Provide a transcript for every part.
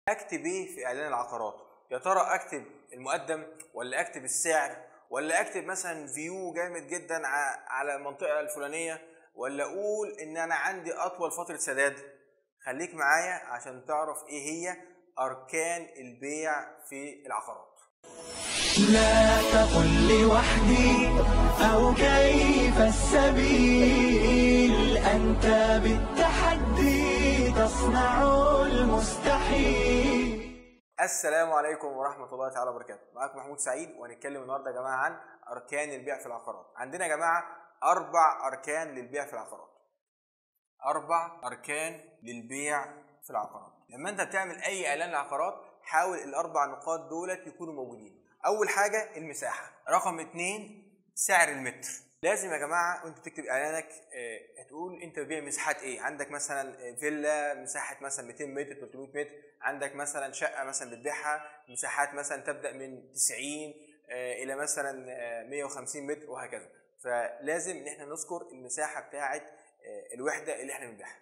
اكتب ايه في اعلان العقارات يا ترى اكتب المقدم ولا اكتب السعر ولا اكتب مثلا فيو جامد جدا ع- على المنطقه الفلانيه ولا اقول ان انا عندي اطول فتره سداد خليك معايا عشان تعرف ايه هي اركان البيع في العقارات لا تقل لوحدي أو كيف السبيل أنت بالتحدي تصنع المستحيل السلام عليكم ورحمة الله تعالى وبركاته معاكم محمود سعيد وهنتكلم النهاردة يا جماعة عن أركان البيع في العقارات عندنا يا جماعة أربع أركان للبيع في العقارات أربع أركان للبيع في العقارات لما أنت بتعمل أي إعلان لعقارات حاول الأربع نقاط دولت يكونوا موجودين أول حاجة المساحة رقم اتنين سعر المتر لازم يا جماعه وانت بتكتب اعلانك آه، هتقول انت بتبيع مساحات ايه عندك مثلا آه، فيلا مساحه مثلا 200 متر 300 متر عندك مثلا شقه مثلا بتبيعها مساحات مثلا تبدا من 90 آه، الى مثلا آه، 150 متر وهكذا فلازم ان احنا نذكر المساحه بتاعه آه، الوحده اللي احنا بنبيعها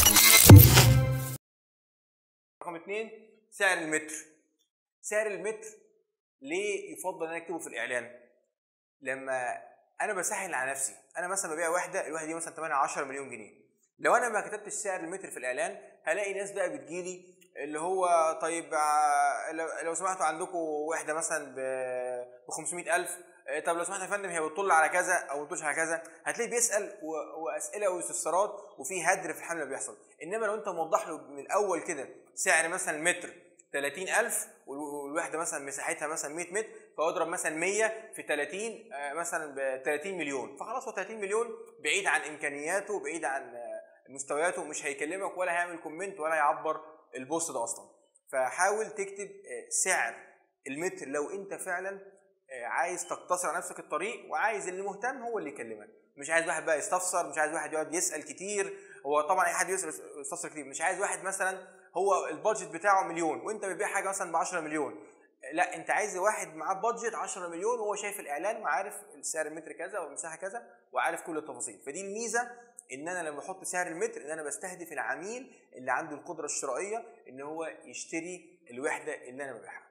رقم اثنين سعر المتر سعر المتر ليه يفضل ان انا اكتبه في الاعلان لما انا بسهل على نفسي انا مثلا ببيع وحده الوحده دي مثلا ثمنها 10 مليون جنيه لو انا ما كتبتش سعر المتر في الاعلان هلاقي ناس بقى بتجيلي اللي هو طيب آه، لو لو سمحتوا عندكم وحده مثلا ب 500000 آه، طب لو سمحت يا فندم هي بتطل على كذا او بتطلش على كذا هتلاقيه بيسال و- واسئله واستفسارات وفي هدر في الحمله بيحصل انما لو انت موضح له من الاول كده سعر مثلا المتر 30000 والوحده مثلا مساحتها مثلا 100 متر فاضرب مثلا 100 في 30 آه، مثلا ب 30 مليون فخلاص هو 30 مليون بعيد عن امكانياته بعيد عن آه، مستوياته مش هيكلمك ولا هيعمل كومنت ولا هيعبر البوست ده اصلا فحاول تكتب آه، سعر المتر لو انت فعلا آه، عايز تقتصر على نفسك الطريق وعايز اللي مهتم هو اللي يكلمك مش عايز واحد بقى يستفسر مش عايز واحد يقعد يسال كتير هو طبعا اي حد يسال يستفسر كتير مش عايز واحد مثلا هو البادجت بتاعه مليون وانت بتبيع حاجه مثلا ب 10 مليون لا انت عايز واحد معاه بادجت 10 مليون وهو شايف الاعلان وعارف سعر المتر كذا والمساحه كذا وعارف كل التفاصيل فدي الميزه ان انا لما بحط سعر المتر ان انا بستهدف العميل اللي عنده القدره الشرائيه ان هو يشتري الوحده اللي انا ببيعها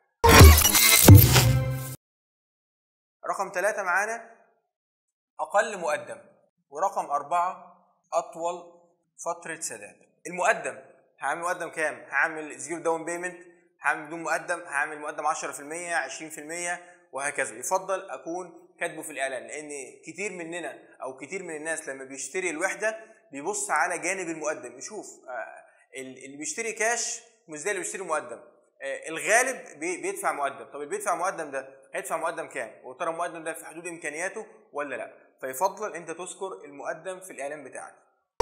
رقم ثلاثة معانا أقل مقدم ورقم أربعة أطول فترة سداد المقدم هعمل مقدم كام؟ هعمل زيرو داون بيمنت هعمل بدون مقدم هعمل مقدم 10% 20% وهكذا يفضل أكون كاتبه في الإعلان لأن كتير مننا أو كتير من الناس لما بيشتري الوحدة بيبص على جانب المقدم يشوف آه، اللي بيشتري كاش مش زي اللي بيشتري مقدم آه، الغالب بي- بيدفع مقدم طب اللي بيدفع مقدم ده هيدفع مقدم كام وترى المقدم ده في حدود امكانياته ولا لا فيفضل انت تذكر المقدم في الاعلان بتاعك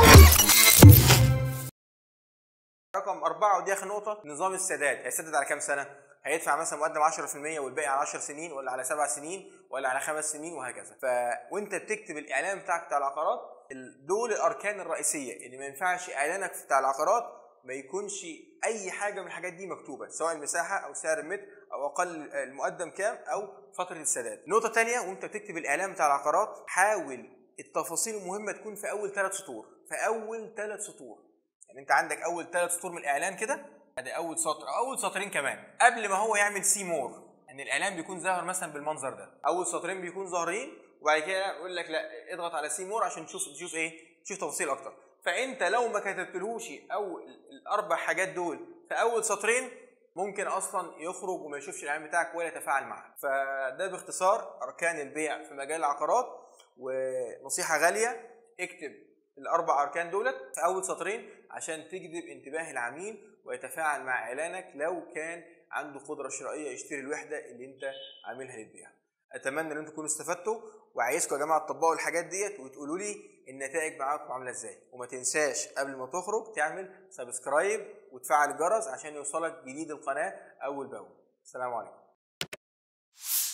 رقم أربعة ودي آخر نقطة نظام السداد هيسدد على كام سنة؟ هيدفع مثلا مقدم 10% والباقي على 10 سنين ولا على 7 سنين ولا على 5 سنين وهكذا ف وانت بتكتب الاعلان بتاعك بتاع العقارات ال- دول الاركان الرئيسيه اللي ما ينفعش اعلانك بتاع العقارات ما يكونش اي حاجه من الحاجات دي مكتوبه سواء المساحه او سعر المتر او اقل المقدم كام او فتره السداد نقطه تانية وانت بتكتب الاعلان بتاع العقارات حاول التفاصيل المهمه تكون في اول ثلاث سطور في اول ثلاث سطور يعني انت عندك اول ثلاث سطور من الاعلان كده ادي اول سطر او اول سطرين كمان قبل ما هو يعمل سي مور ان الاعلان بيكون ظاهر مثلا بالمنظر ده اول سطرين بيكون ظاهرين وبعد كده يقول لك لا اضغط على سي مور عشان تشوف تشوف ايه تشوف تفاصيل اكتر فانت لو ما كتبتلهوش او ال- الاربع حاجات دول في اول سطرين ممكن اصلا يخرج وما يشوفش الاعلان بتاعك ولا يتفاعل معاك فده باختصار اركان البيع في مجال العقارات ونصيحه غاليه اكتب الاربع اركان دولت في اول سطرين عشان تجذب انتباه العميل ويتفاعل مع اعلانك لو كان عنده قدره شرائيه يشتري الوحده اللي انت عاملها للبيع اتمنى ان انتم تكونوا استفدتوا وعايزكم يا جماعه تطبقوا الحاجات ديت وتقولوا لي النتائج معاكم عامله ازاي وما تنساش قبل ما تخرج تعمل سبسكرايب وتفعل الجرس عشان يوصلك جديد القناه اول باول السلام عليكم